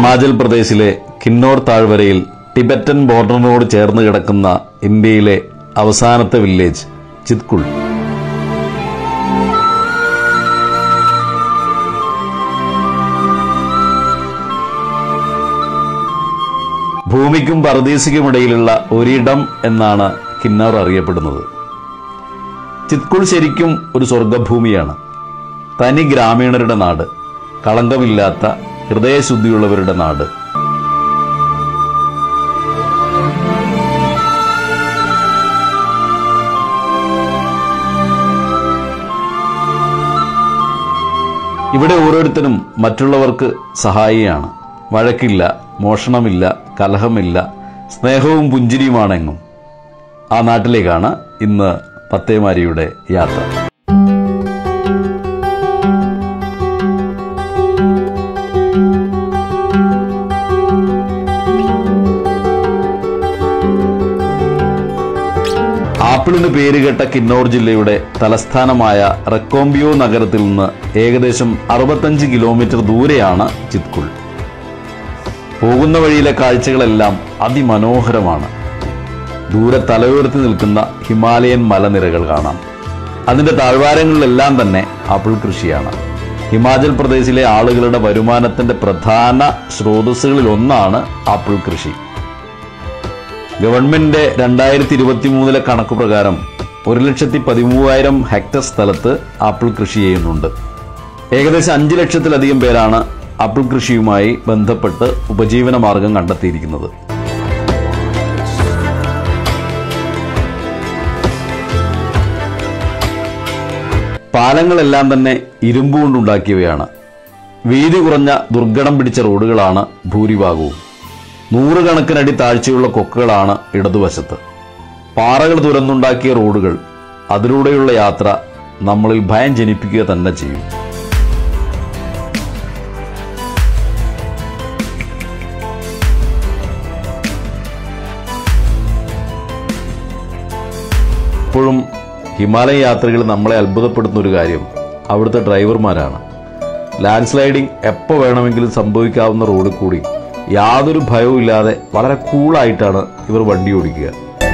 ഹിമാചൽ പ്രദേശിലെ കിന്നോർ താഴ്വരയിൽ ടിബറ്റൻ ബോർഡറിനോട് ചേർന്ന് കിടക്കുന്ന ഇന്ത്യയിലെ അവസാനത്തെ വില്ലേജ് ചിത്കുൾ ഭൂമിക്കും പർദീസിക്കുമിടയിലുള്ള ഒരിടം എന്നാണ് കിന്നോർ അറിയപ്പെടുന്നത് ചിത്കുൾ ശരിക്കും ഒരു സ്വർഗഭൂമിയാണ് തനി ഗ്രാമീണരുടെ നാട് കളങ്കമില്ലാത്ത ഹൃദയശുദ്ധിയുള്ളവരുടെ നാട് ഇവിടെ ഓരോരുത്തരും മറ്റുള്ളവർക്ക് സഹായിയാണ് വഴക്കില്ല മോഷണമില്ല കലഹമില്ല സ്നേഹവും പുഞ്ചിരിയുമാണെങ്ങും ആ നാട്ടിലേക്കാണ് ഇന്ന് പത്തേമാരിയുടെ യാത്ര ആപ്പിളിന് പേരുകേട്ട കിന്നോർ ജില്ലയുടെ തലസ്ഥാനമായ റെക്കോംബിയോ നഗരത്തിൽ നിന്ന് ഏകദേശം അറുപത്തഞ്ച് കിലോമീറ്റർ ദൂരെയാണ് ചിത്കുൾ പോകുന്ന വഴിയിലെ കാഴ്ചകളെല്ലാം അതിമനോഹരമാണ് ദൂരെ തലയുയർത്തി നിൽക്കുന്ന ഹിമാലയൻ മലനിരകൾ കാണാം അതിന്റെ താഴ്വാരങ്ങളിലെല്ലാം തന്നെ ആപ്പിൾ കൃഷിയാണ് ഹിമാചൽ പ്രദേശിലെ ആളുകളുടെ വരുമാനത്തിന്റെ പ്രധാന സ്രോതസ്സുകളിൽ ഒന്നാണ് ആപ്പിൾ കൃഷി ഗവൺമെന്റിന്റെ രണ്ടായിരത്തി ഇരുപത്തി മൂന്നിലെ കണക്ക് പ്രകാരം ഒരു ലക്ഷത്തി പതിമൂവായിരം ഹെക്ടർ സ്ഥലത്ത് ആപ്പിൾ കൃഷി ചെയ്യുന്നുണ്ട് ഏകദേശം അഞ്ച് ലക്ഷത്തിലധികം പേരാണ് ആപ്പിൾ കൃഷിയുമായി ബന്ധപ്പെട്ട് ഉപജീവന മാർഗം കണ്ടെത്തിയിരിക്കുന്നത് പാലങ്ങളെല്ലാം തന്നെ ഇരുമ്പ് കൊണ്ടുണ്ടാക്കിയവയാണ് വീതി കുറഞ്ഞ ദുർഘടം പിടിച്ച റോഡുകളാണ് ഭൂരിഭാഗവും നൂറുകണക്കിനടി താഴ്ചയുള്ള കൊക്കുകളാണ് ഇടതുവശത്ത് പാറകൾ തുരന്നുണ്ടാക്കിയ റോഡുകൾ അതിലൂടെയുള്ള യാത്ര നമ്മളിൽ ഭയം ജനിപ്പിക്കുക തന്നെ ചെയ്യും ഇപ്പോഴും ഹിമാലയ യാത്രകൾ നമ്മളെ അത്ഭുതപ്പെടുത്തുന്ന ഒരു കാര്യം അവിടുത്തെ ഡ്രൈവർമാരാണ് ലാൻഡ് സ്ലൈഡിംഗ് എപ്പോൾ വേണമെങ്കിലും സംഭവിക്കാവുന്ന റോഡിൽ കൂടി യാതൊരു ഭയവും ഇല്ലാതെ വളരെ കൂളായിട്ടാണ് ഇവർ വണ്ടി ഓടിക്കുക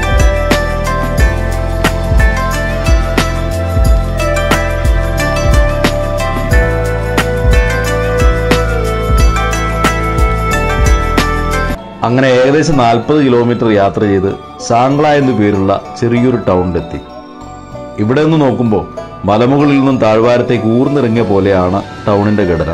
അങ്ങനെ ഏകദേശം നാൽപ്പത് കിലോമീറ്റർ യാത്ര ചെയ്ത് സാങ്ക്ല എന്നു പേരുള്ള ചെറിയൊരു ടൗണിലെത്തി ഇവിടെ നിന്ന് നോക്കുമ്പോൾ മലമുകളിൽ നിന്നും താഴ്വാരത്തേക്ക് ഊർന്നിറങ്ങിയ പോലെയാണ് ടൗണിന്റെ ഘടന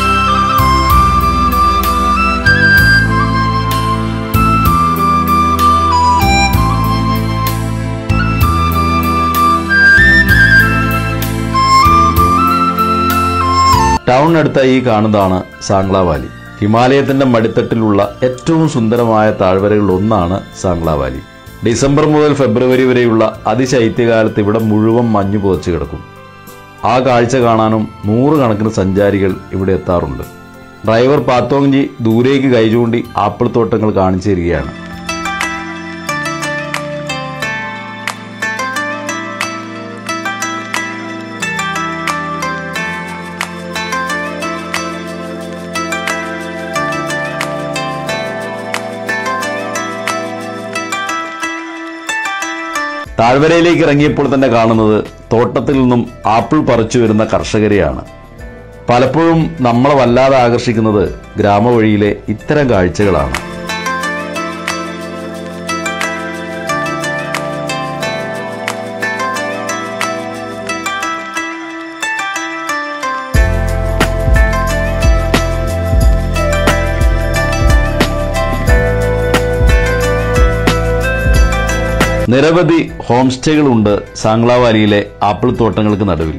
ടൗണിനടുത്തായി ഈ കാണുന്നതാണ് സാങ്ക്ല വാലി ഹിമാലയത്തിന്റെ മടിത്തട്ടിലുള്ള ഏറ്റവും സുന്ദരമായ താഴ്വരകളിൽ ഒന്നാണ് സാങ്ക്ല വാലി ഡിസംബർ മുതൽ ഫെബ്രുവരി വരെയുള്ള അതിശൈത്യകാലത്ത് ഇവിടെ മുഴുവൻ മഞ്ഞു പുതച്ചു കിടക്കും ആ കാഴ്ച കാണാനും നൂറുകണക്കിന് സഞ്ചാരികൾ ഇവിടെ എത്താറുണ്ട് ഡ്രൈവർ പാത്തോങ്ജി ദൂരേക്ക് കൈ ചൂണ്ടി ആപ്പിൾ തോട്ടങ്ങൾ കാണിച്ചു തരികയാണ് താഴ്വരയിലേക്ക് ഇറങ്ങിയപ്പോൾ തന്നെ കാണുന്നത് തോട്ടത്തിൽ നിന്നും ആപ്പിൾ പറിച്ചു വരുന്ന കർഷകരെയാണ് പലപ്പോഴും നമ്മളെ വല്ലാതെ ആകർഷിക്കുന്നത് ഗ്രാമവഴിയിലെ ഇത്തരം കാഴ്ചകളാണ് നിരവധി ഹോം സ്റ്റേകളുണ്ട് സാങ്ക്ലാവാലിയിലെ ആപ്പിൾ തോട്ടങ്ങൾക്ക് നടുവിൽ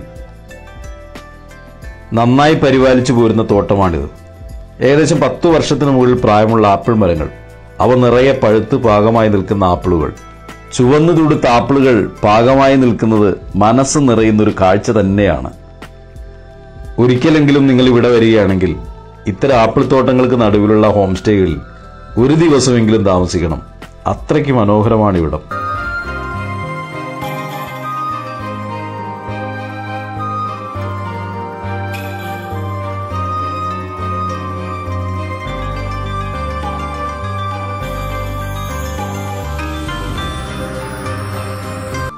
നന്നായി പരിപാലിച്ചു പോരുന്ന തോട്ടമാണിത് ഏകദേശം പത്തു വർഷത്തിന് മുകളിൽ പ്രായമുള്ള ആപ്പിൾ മരങ്ങൾ അവ നിറയെ പഴുത്ത് പാകമായി നിൽക്കുന്ന ആപ്പിളുകൾ ചുവന്നു തുടുത്ത ആപ്പിളുകൾ പാകമായി നിൽക്കുന്നത് മനസ്സ് നിറയുന്ന ഒരു കാഴ്ച തന്നെയാണ് ഒരിക്കലെങ്കിലും നിങ്ങൾ ഇവിടെ വരികയാണെങ്കിൽ ഇത്തരം ആപ്പിൾ തോട്ടങ്ങൾക്ക് നടുവിലുള്ള ഹോം സ്റ്റേകളിൽ ഒരു ദിവസമെങ്കിലും താമസിക്കണം അത്രയ്ക്ക് മനോഹരമാണ് ഇവിടം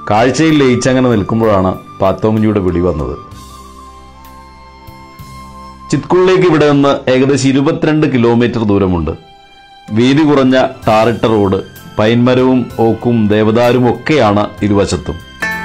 കാഴ്ചയിൽ ലയിച്ചങ്ങനെ നിൽക്കുമ്പോഴാണ് പാത്തോങ്ജിയുടെ വിളി വന്നത് ചിത്കുളിലേക്ക് ഇവിടെ നിന്ന് ഏകദേശം ഇരുപത്തിരണ്ട് കിലോമീറ്റർ ദൂരമുണ്ട് വീതി കുറഞ്ഞ ടാറിട്ട റോഡ് പൈൻമരവും ഓക്കും ദേവദാരും ഒക്കെയാണ് ഇരുവശത്തും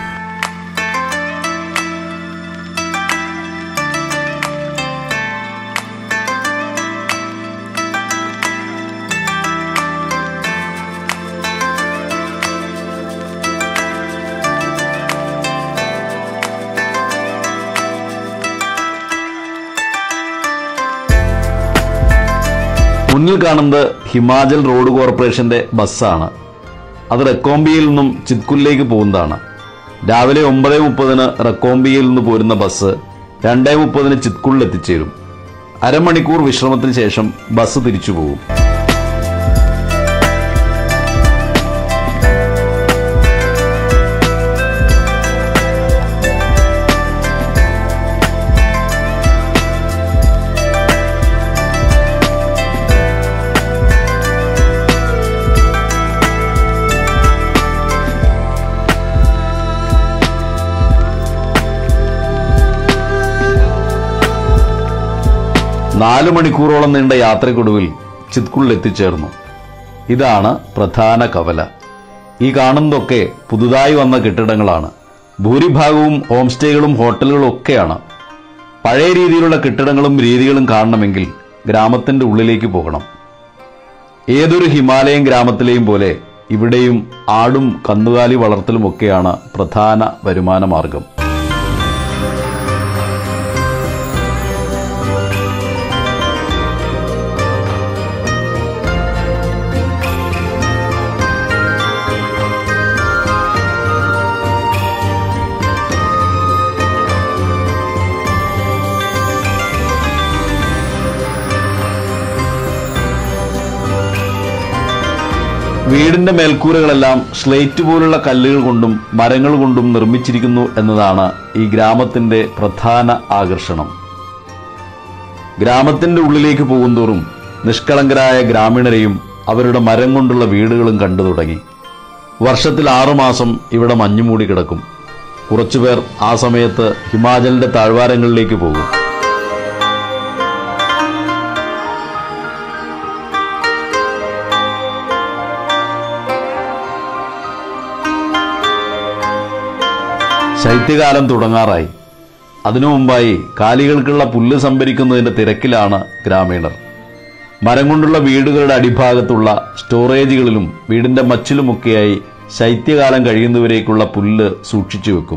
മുന്നിൽ കാണുന്നത് ഹിമാചൽ റോഡ് കോർപ്പറേഷന്റെ ബസ്സാണ് അത് റെക്കോംബിയിൽ നിന്നും ചിത്കുലിലേക്ക് പോകുന്നതാണ് രാവിലെ ഒമ്പത് മുപ്പതിന് റെക്കോംബിയിൽ നിന്ന് പോരുന്ന ബസ് രണ്ടേ മുപ്പതിന് ചിത്കുളിൽ എത്തിച്ചേരും അരമണിക്കൂർ വിശ്രമത്തിന് ശേഷം ബസ് തിരിച്ചു പോകും നാലു മണിക്കൂറോളം നീണ്ട യാത്രയ്ക്കൊടുവിൽ ചിത്കുളിൽ എത്തിച്ചേർന്നു ഇതാണ് പ്രധാന കവല ഈ കാണുന്നതൊക്കെ പുതുതായി വന്ന കെട്ടിടങ്ങളാണ് ഭൂരിഭാഗവും ഹോം സ്റ്റേകളും ഹോട്ടലുകളും ഒക്കെയാണ് പഴയ രീതിയിലുള്ള കെട്ടിടങ്ങളും രീതികളും കാണണമെങ്കിൽ ഗ്രാമത്തിന്റെ ഉള്ളിലേക്ക് പോകണം ഏതൊരു ഹിമാലയൻ ഗ്രാമത്തിലെയും പോലെ ഇവിടെയും ആടും കന്നുകാലി വളർത്തലും ഒക്കെയാണ് പ്രധാന വരുമാന മാർഗം വീടിന്റെ മേൽക്കൂരകളെല്ലാം സ്ലേറ്റ് പോലുള്ള കല്ലുകൾ കൊണ്ടും മരങ്ങൾ കൊണ്ടും നിർമ്മിച്ചിരിക്കുന്നു എന്നതാണ് ഈ ഗ്രാമത്തിന്റെ പ്രധാന ആകർഷണം ഗ്രാമത്തിന്റെ ഉള്ളിലേക്ക് പോകുന്തോറും നിഷ്കളങ്കരായ ഗ്രാമീണരെയും അവരുടെ മരം കൊണ്ടുള്ള വീടുകളും കണ്ടു തുടങ്ങി വർഷത്തിൽ ആറുമാസം ഇവിടെ മഞ്ഞുമൂടി കിടക്കും കുറച്ചുപേർ ആ സമയത്ത് ഹിമാചലിന്റെ താഴ്വാരങ്ങളിലേക്ക് പോകും ശൈത്യകാലം തുടങ്ങാറായി അതിനു മുമ്പായി കാലികൾക്കുള്ള പുല്ല് സംഭരിക്കുന്നതിന്റെ തിരക്കിലാണ് ഗ്രാമീണർ മരം കൊണ്ടുള്ള വീടുകളുടെ അടിഭാഗത്തുള്ള സ്റ്റോറേജുകളിലും വീടിന്റെ മച്ചിലുമൊക്കെയായി ശൈത്യകാലം കഴിയുന്നവരേക്കുള്ള പുല്ല് സൂക്ഷിച്ചു വെക്കും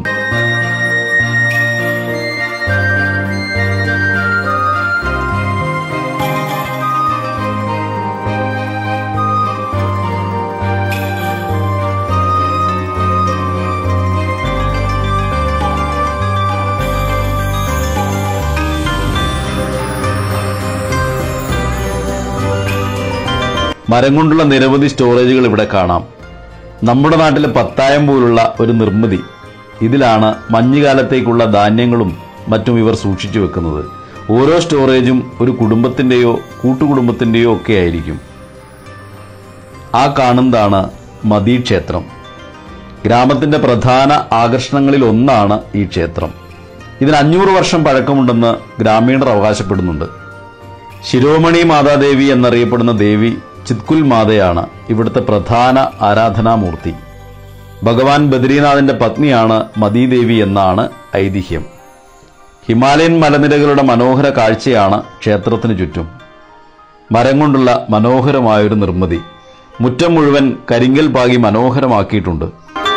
മരം കൊണ്ടുള്ള നിരവധി സ്റ്റോറേജുകൾ ഇവിടെ കാണാം നമ്മുടെ നാട്ടിലെ പത്തായം പോലുള്ള ഒരു നിർമ്മിതി ഇതിലാണ് മഞ്ഞുകാലത്തേക്കുള്ള ധാന്യങ്ങളും മറ്റും ഇവർ സൂക്ഷിച്ചു വെക്കുന്നത് ഓരോ സ്റ്റോറേജും ഒരു കുടുംബത്തിൻ്റെയോ കൂട്ടുകുടുംബത്തിൻ്റെയോ ഒക്കെ ആയിരിക്കും ആ കാണുന്നതാണ് മദീ ക്ഷേത്രം ഗ്രാമത്തിന്റെ പ്രധാന ആകർഷണങ്ങളിൽ ഒന്നാണ് ഈ ക്ഷേത്രം ഇതിന് അഞ്ഞൂറ് വർഷം പഴക്കമുണ്ടെന്ന് ഗ്രാമീണർ അവകാശപ്പെടുന്നുണ്ട് ശിരോമണി മാതാദേവി എന്നറിയപ്പെടുന്ന ദേവി ചിത്കുൽ മാതയാണ് ഇവിടുത്തെ പ്രധാന ആരാധനാമൂർത്തി ഭഗവാൻ ബദ്രീനാഥിന്റെ പത്നിയാണ് മദീദേവി എന്നാണ് ഐതിഹ്യം ഹിമാലയൻ മലനിരകളുടെ മനോഹര കാഴ്ചയാണ് ക്ഷേത്രത്തിന് ചുറ്റും മരം കൊണ്ടുള്ള മനോഹരമായൊരു നിർമ്മിതി മുറ്റം മുഴുവൻ കരിങ്കൽ പാകി മനോഹരമാക്കിയിട്ടുണ്ട്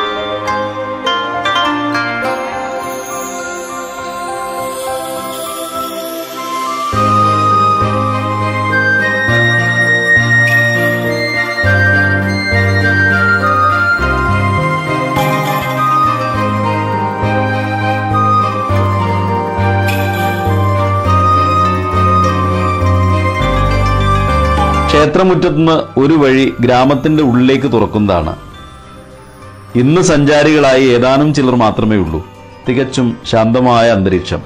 ക്ഷേത്രമുറ്റത്തുനിന്ന് ഒരു വഴി ഗ്രാമത്തിന്റെ ഉള്ളിലേക്ക് തുറക്കുന്നതാണ് ഇന്ന് സഞ്ചാരികളായി ഏതാനും ചിലർ മാത്രമേ ഉള്ളൂ തികച്ചും ശാന്തമായ അന്തരീക്ഷം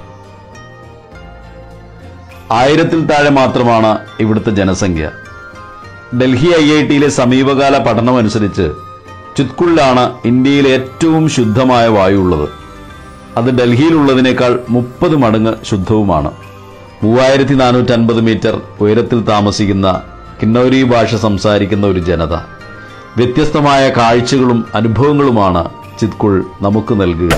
ആയിരത്തിൽ താഴെ മാത്രമാണ് ഇവിടുത്തെ ജനസംഖ്യ ഡൽഹി ഐ ഐ ടിയിലെ സമീപകാല പഠനമനുസരിച്ച് ചിത്കുളിലാണ് ഇന്ത്യയിലെ ഏറ്റവും ശുദ്ധമായ വായു ഉള്ളത് അത് ഡൽഹിയിലുള്ളതിനേക്കാൾ മുപ്പത് മടങ്ങ് ശുദ്ധവുമാണ് മൂവായിരത്തി നാനൂറ്റി അൻപത് മീറ്റർ ഉയരത്തിൽ താമസിക്കുന്ന കിന്നൗരി ഭാഷ സംസാരിക്കുന്ന ഒരു ജനത വ്യത്യസ്തമായ കാഴ്ചകളും അനുഭവങ്ങളുമാണ് ചിത്കുൾ നമുക്ക് നൽകുക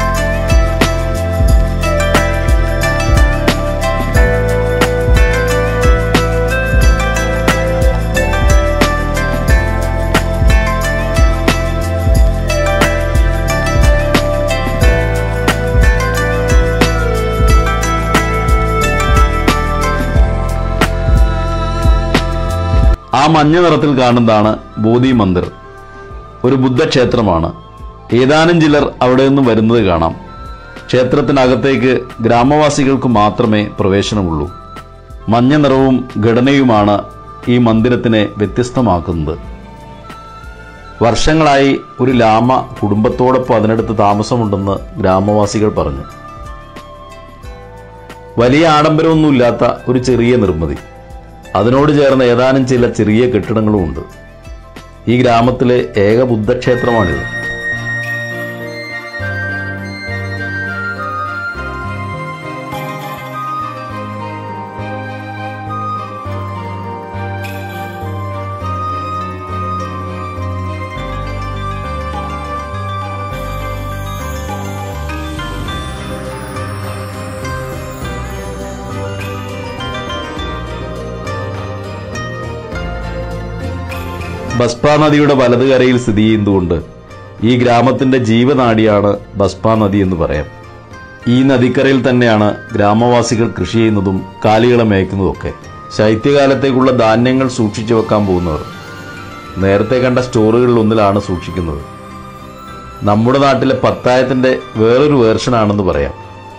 ആ മഞ്ഞ നിറത്തിൽ കാണുന്നതാണ് ബോധി മന്ദിർ ഒരു ബുദ്ധക്ഷേത്രമാണ് ഏതാനും ചിലർ അവിടെ നിന്നും വരുന്നത് കാണാം ക്ഷേത്രത്തിനകത്തേക്ക് ഗ്രാമവാസികൾക്ക് മാത്രമേ പ്രവേശനമുള്ളൂ മഞ്ഞ നിറവും ഘടനയുമാണ് ഈ മന്ദിരത്തിനെ വ്യത്യസ്തമാക്കുന്നത് വർഷങ്ങളായി ഒരു ലാമ കുടുംബത്തോടൊപ്പം അതിനടുത്ത് താമസമുണ്ടെന്ന് ഗ്രാമവാസികൾ പറഞ്ഞു വലിയ ആഡംബരമൊന്നുമില്ലാത്ത ഒരു ചെറിയ നിർമ്മിതി അതിനോട് ചേർന്ന് ഏതാനും ചില ചെറിയ കെട്ടിടങ്ങളുമുണ്ട് ഈ ഗ്രാമത്തിലെ ഏക ബുദ്ധക്ഷേത്രമാണിത് ബസ്പ നദിയുടെ വലതുകരയിൽ സ്ഥിതി ചെയ്യുന്നതുകൊണ്ട് ഈ ഗ്രാമത്തിന്റെ ജീവനാഡിയാണ് ബസ്പ നദി എന്ന് പറയാം ഈ നദിക്കരയിൽ തന്നെയാണ് ഗ്രാമവാസികൾ കൃഷി ചെയ്യുന്നതും കാലികളെ മേയ്ക്കുന്നതുമൊക്കെ ശൈത്യകാലത്തേക്കുള്ള ധാന്യങ്ങൾ സൂക്ഷിച്ചു വെക്കാൻ പോകുന്നവർ നേരത്തെ കണ്ട സ്റ്റോറുകളിൽ ഒന്നിലാണ് സൂക്ഷിക്കുന്നത് നമ്മുടെ നാട്ടിലെ പത്തായത്തിന്റെ വേറൊരു വേർഷനാണെന്ന് പറയാം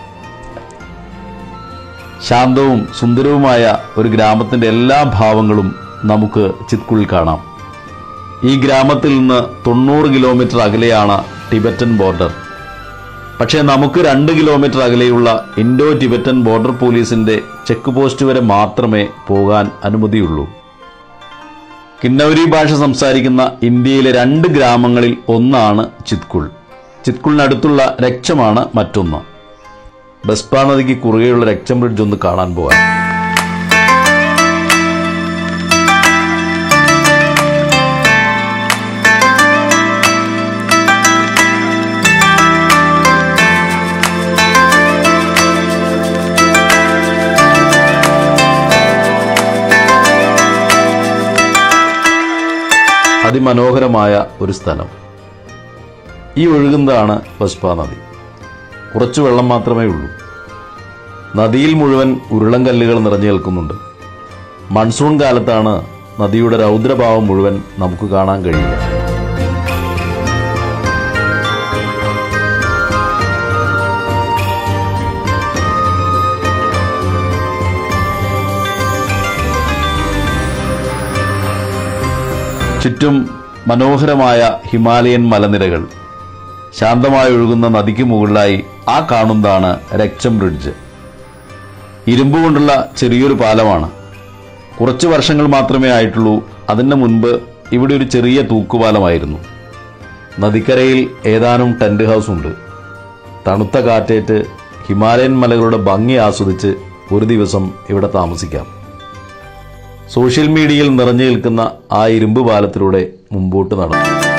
ശാന്തവും സുന്ദരവുമായ ഒരു ഗ്രാമത്തിന്റെ എല്ലാ ഭാവങ്ങളും നമുക്ക് ചിത്കുളിൽ കാണാം ഈ ഗ്രാമത്തിൽ നിന്ന് തൊണ്ണൂറ് കിലോമീറ്റർ അകലെയാണ് ടിബറ്റൻ ബോർഡർ പക്ഷേ നമുക്ക് രണ്ട് കിലോമീറ്റർ അകലെയുള്ള ഇൻഡോ ടിബറ്റൻ ബോർഡർ പോലീസിന്റെ ചെക്ക് പോസ്റ്റ് വരെ മാത്രമേ പോകാൻ അനുമതിയുള്ളൂ കിന്നൗരി ഭാഷ സംസാരിക്കുന്ന ഇന്ത്യയിലെ രണ്ട് ഗ്രാമങ്ങളിൽ ഒന്നാണ് ചിത്കുൾ ചിത്കുളിനടുത്തുള്ള രക്ഷമാണ് മറ്റൊന്ന് ബസ്പ നദിക്ക് കുറുകെയുള്ള രക്ഷം ബ്രിഡ്ജ് ഒന്ന് കാണാൻ പോകാം അതിമനോഹരമായ ഒരു സ്ഥലം ഈ ഒഴുകുന്നതാണ് പസ്പ നദി കുറച്ച് വെള്ളം മാത്രമേ ഉള്ളൂ നദിയിൽ മുഴുവൻ ഉരുളൻകല്ലുകൾ നിറഞ്ഞു നിൽക്കുന്നുണ്ട് മൺസൂൺ കാലത്താണ് നദിയുടെ രൗദ്രഭാവം മുഴുവൻ നമുക്ക് കാണാൻ കഴിയുക ചുറ്റും മനോഹരമായ ഹിമാലയൻ മലനിരകൾ ശാന്തമായി ഒഴുകുന്ന നദിക്ക് മുകളിലായി ആ കാണുന്നതാണ് രക്ഷം ബ്രിഡ്ജ് ഇരുമ്പ് കൊണ്ടുള്ള ചെറിയൊരു പാലമാണ് കുറച്ച് വർഷങ്ങൾ മാത്രമേ ആയിട്ടുള്ളൂ അതിന് മുൻപ് ഇവിടെ ഒരു ചെറിയ തൂക്കുപാലമായിരുന്നു നദിക്കരയിൽ ഏതാനും ടെന്റ് ഹൗസ് ഉണ്ട് തണുത്ത കാറ്റേറ്റ് ഹിമാലയൻ മലകളുടെ ഭംഗി ആസ്വദിച്ച് ഒരു ദിവസം ഇവിടെ താമസിക്കാം സോഷ്യൽ മീഡിയയിൽ നിറഞ്ഞു നിൽക്കുന്ന ആ ഇരുമ്പ് പാലത്തിലൂടെ മുമ്പോട്ട് നടന്നു